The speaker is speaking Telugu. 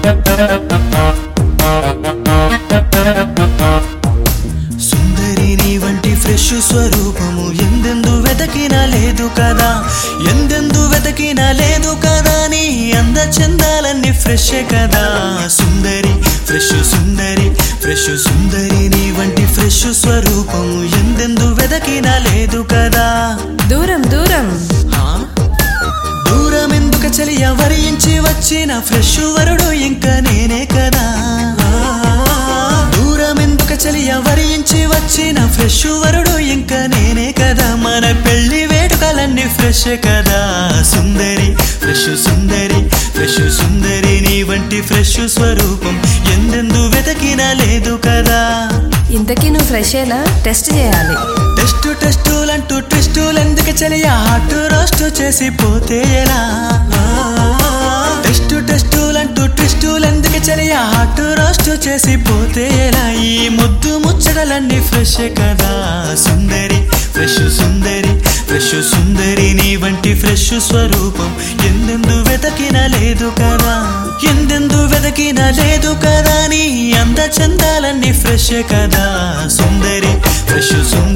సుందరి నీ వంటి ఫ్రెష్ స్వరూపము ఎందెందు వెతకినా లేదు కదా ఎందెందు వెతకినా లేదు కదా నీ అంద చందాలన్నీ ఫ్రెష్ కదా సుందరి ఫ్రెష్ సుందరి ఫ్రెష్ సుందరి నీ వంటి ఫ్రెష్ స్వరూపము ఎందెందు వెతకినా లేదు కదా దూరం దూరం ఆ? దూరం ఎందుక చలి ఎవరించి వచ్చిన ఫ్రెష్ వరుడు ఇంకా నేనే కదా దూరం ఎందుక చలి ఎవరించి వచ్చిన ఫ్రెష్ వరుడు ఇంకా నేనే కదా మన పెళ్లి వేడుకలన్నీ ఫ్రెష్ కదా సుందరి ఫ్రెష్ సుందరి ఫ్రెష్ సుందరి నీ వంటి ఫ్రెష్ స్వరూపం ఎందెందు వెతకినా లేదు కదా ఇంతకీ నువ్వు ఫ్రెషేనా టెస్ట్ చేయాలి టెస్ట్ టెస్టులంటూ టెస్టులు ఎందుకు చలియా హాట్ రోస్ట్ చేసి పోతే ఎలా టెస్ట్ టెస్టులంటూ టెస్టులు ఎందుకు చలియా హాట్ రోస్ట్ చేసి పోతే ఎలా ఈ ముద్దు ముచ్చటలన్నీ ఫ్రెష్ కదా సుందరి ఫ్రెష్ సుందరి ఫ్రెష్ సుందరి నీ వంటి ఫ్రెష్ స్వరూపం ఎందెందు వెతకినా లేదు కదా ఎందెందు వెతకినా లేదు కదా నీ అంద చందాలన్నీ ఫ్రెష్ కదా సుందరి ఫ్రెష్ సుందరి